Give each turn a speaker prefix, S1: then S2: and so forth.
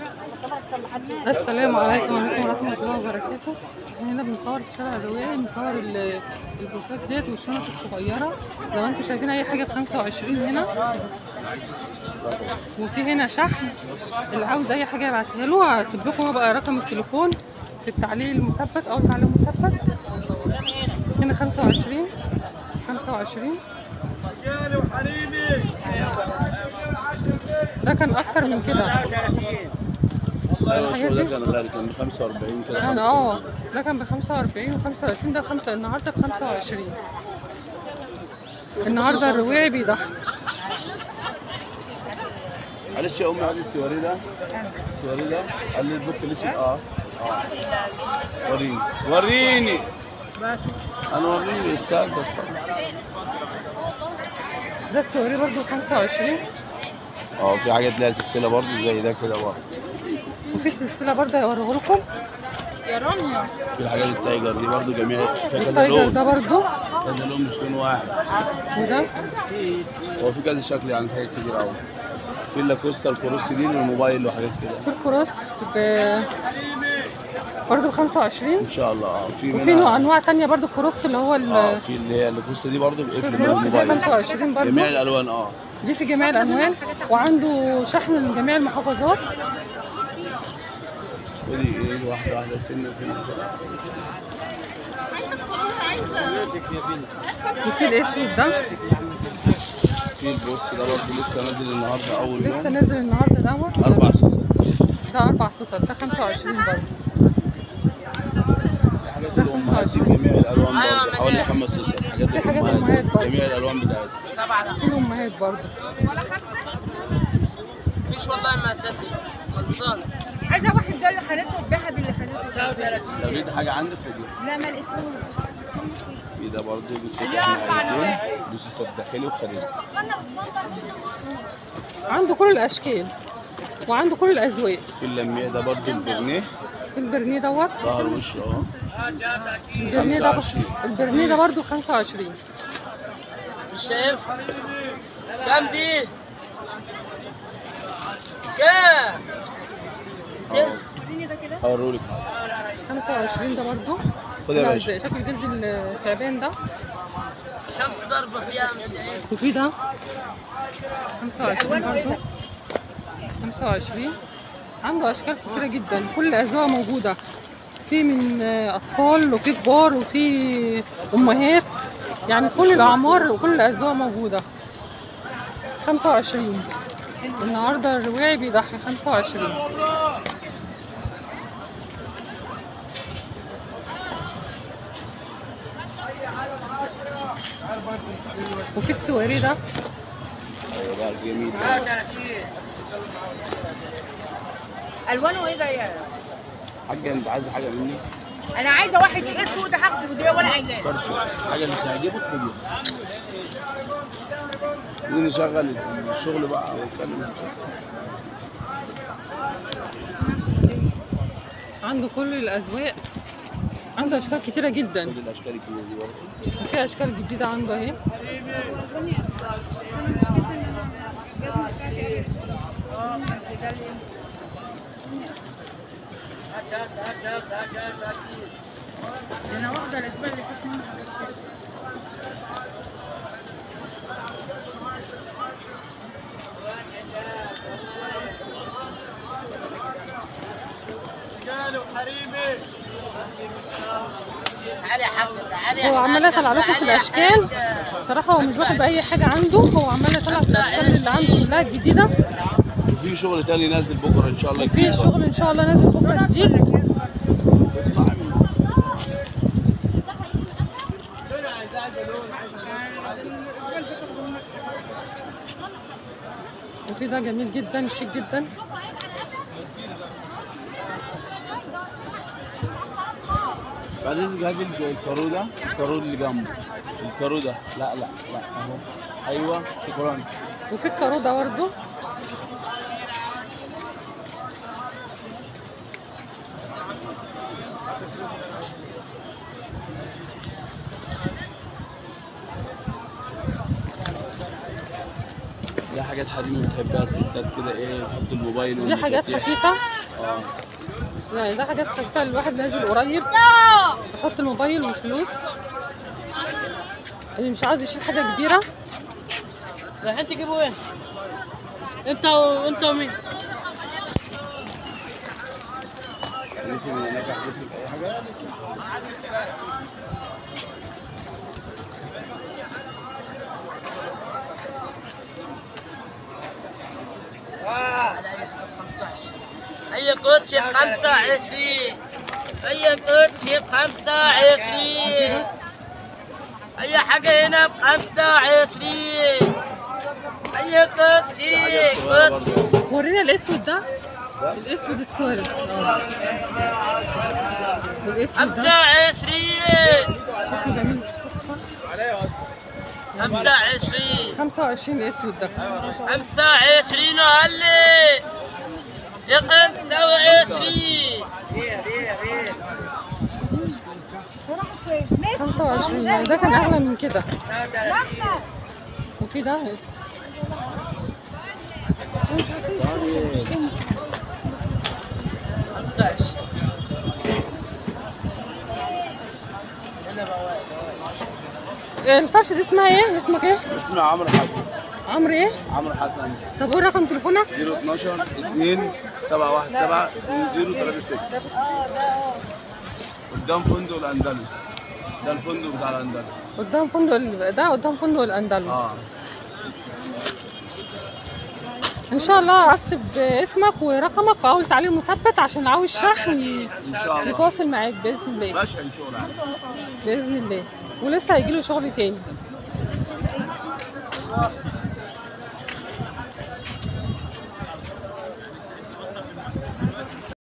S1: السلام عليكم وعليكم ورحمة الله وبركاته هنا بنصور في شارع الرواية بنصور ال- البوكات ديت والشنط الصغيرة لو انتوا شايفين أي حاجة بخمسة وعشرين هنا وفي هنا شحن اللي عاوز أي حاجة يبعتها له هسيب لكم بقى رقم التليفون في التعليق المثبت أو التعليق المثبت هنا خمسة وعشرين خمسة وعشرين ده كان أكتر من كده
S2: ايوه
S1: الحاجات
S2: الشغل
S1: دي؟
S2: ده كان غالي كان ب 45 كده
S1: يعني اه ده كان ب 45 و 35 ده خمسة النهارده ب 25 النهارده الرواعي بيضحك
S2: معلش يا امي عايز السواري ده السواري ده قال لي البوك لسه اه اه وريني وريني انا وريني استاذ
S1: ده السواري برضو ب 25
S2: اه في حاجات لها سلسله برضه زي ده كده برضه
S1: وفي سلسله برضه هوريه لكم يا رانيا
S2: في حاجات التايجر دي برضه جميع في كذا
S1: التايجر
S2: لون
S1: ده برضو
S2: كذا لون مش لون واحد
S1: وده
S2: هو في كذا شكل يعني حاجات كتير قوي في اللاكوستا الكروس دي والموبايل وحاجات كده
S1: في الكروس ب برضه ب 25
S2: ان شاء الله اه في
S1: وفي
S2: منها-
S1: نوع انواع تانية برضه الكروس اللي هو ال-
S2: اه في اللي هي اللاكوستا دي برضه
S1: في
S2: بقفل من
S1: الكروس دي
S2: الموبايل
S1: 25 برضه
S2: جميع الالوان اه
S1: دي في جميع الالوان وعنده شحن من جميع المحافظات
S2: ودي ايه واحده واحده سنه سنه كده
S1: وفي الاسود ده
S2: في البوس ده برضه لسه نازل النهارده اول
S1: لسه
S2: يوم
S1: نازل النهارده دوت
S2: اربع صوصات
S1: ده اربع صوصات ده 25 برضه
S2: حاجات
S1: ده
S2: الامهات دي
S1: 25.
S2: جميع الالوان برضه حوالي خمس صوصات حاجات
S1: في حاجات
S2: الامهات
S1: أمهات برضه.
S2: جميع الالوان بتاعتها
S1: في الامهات برضه
S3: مفيش والله ما صدق خلصان
S4: عايزه واحد زي اللي خدته الذهب اللي خدته
S2: لو لقيت حاجه عندك خديها
S4: لا ما لقيتهوش
S2: في ده برضه بتفتح نهايتين دي صوصات داخلي وخارجي
S1: عنده كل الاشكال وعنده كل الاذواق
S2: في اللميع ده برضه البرنيه
S1: في البرنيه دوت
S2: ظهر وشه اه
S1: البرنيه ده
S2: 25.
S1: البرنيه ده برضه 25
S3: مش شايف كام دي كام
S2: هوريهولك
S1: 25 ده برضه
S2: خد يا
S1: لا،
S2: باشا.
S1: شكل جلد التعبان ده
S3: شمس ضربة فيها مش شايف
S1: وفي ده 25 برضه 25 عنده اشكال كتيره جدا كل الاذواق موجوده في من آه، اطفال وفي كبار وفي امهات يعني كل الاعمار وكل الاذواق موجوده 25 النهارده الرواعي بيضحي 25 وفي السواري ده
S2: ايوه بقى جميل ده.
S4: الوانه ايه ده يا
S2: حاجه انت عايزه حاجه مني
S4: انا عايزه واحد اسود هاخده ده ولا عايزاه
S2: فرشه حاجه اللي تعجبك خديها نيجي نشغل الشغل بقى ونتكلم الساعه
S1: عنده كل الاذواق عنده اشكال كتيره جدا
S2: خد الاشكال الكبيره دي برضه
S1: وفي اشكال جديده عنده اهي
S4: انا واخده الاسبوع اللي فات منه
S3: تعالى يا حاج تعالى يا
S1: هو عمال
S3: حاج،
S1: يطلع لكم في
S3: تعالى يا
S1: الاشكال
S3: حاج.
S1: صراحه هو مش باخد باي حاجه عنده هو عمال يطلع في الاشكال اللي عنده كلها الجديده
S2: وفي شغل تاني نازل بكره ان شاء الله
S1: في
S2: جديد برضه.
S1: شغل ان شاء الله نازل بكره جديد وفي ده جميل جدا شيك جدا
S2: بعدين هات لي الكارو ده الكارو اللي جنبه الكارو ده لا لا لا اهو ايوه شكرا
S1: وفي الكارو ده برضه
S2: ده حاجه حاجات حريمي بتحبها الستات كده ايه تحط الموبايل
S1: دي حاجات
S2: والمفاتيح.
S1: خفيفة
S2: اه
S1: يعني ده حاجات خفيفة الواحد نازل قريب يحط الموبايل والفلوس اللي مش عاوز يشيل حاجة كبيرة
S3: رايحين تجيبوا ايه؟ انت وانت ومين؟
S2: نسي من هناك احجز لك اي حاجه
S3: هي كوتش ب 25 هي كوتش ب 25 اي حاجة هنا ب 25 هي كوتشي
S2: حاجات صغيره
S3: كوتشي
S2: برضه
S1: ورينا الاسود ده الاسود اتسود اه الاسود ده
S3: 25
S1: شكله جميل تحفة
S3: 25
S1: 25 الاسود ده
S3: 25 وهلي يا 25
S1: 25 يعني ده كان اغلى من كده وكده الفرش دي اسمها ايه؟ اسمك ايه؟
S2: اسمي عمرو حسن
S1: عمرو ايه؟
S2: عمرو حسن
S1: طب قول رقم تليفونك
S2: 012 2 717 2036 قدام فندق الاندلس ده الفندق بتاع الاندلس
S1: قدام فندق ال- ده قدام فندق الاندلس
S2: اه
S1: ان شاء الله اكتب اسمك ورقمك واول تعليق مثبت عشان عاوز شحن
S2: ان شاء الله
S1: يتواصل معاك باذن الله
S2: ماشي ان شاء الله
S1: باذن الله ولسه هيجيله شغل تاني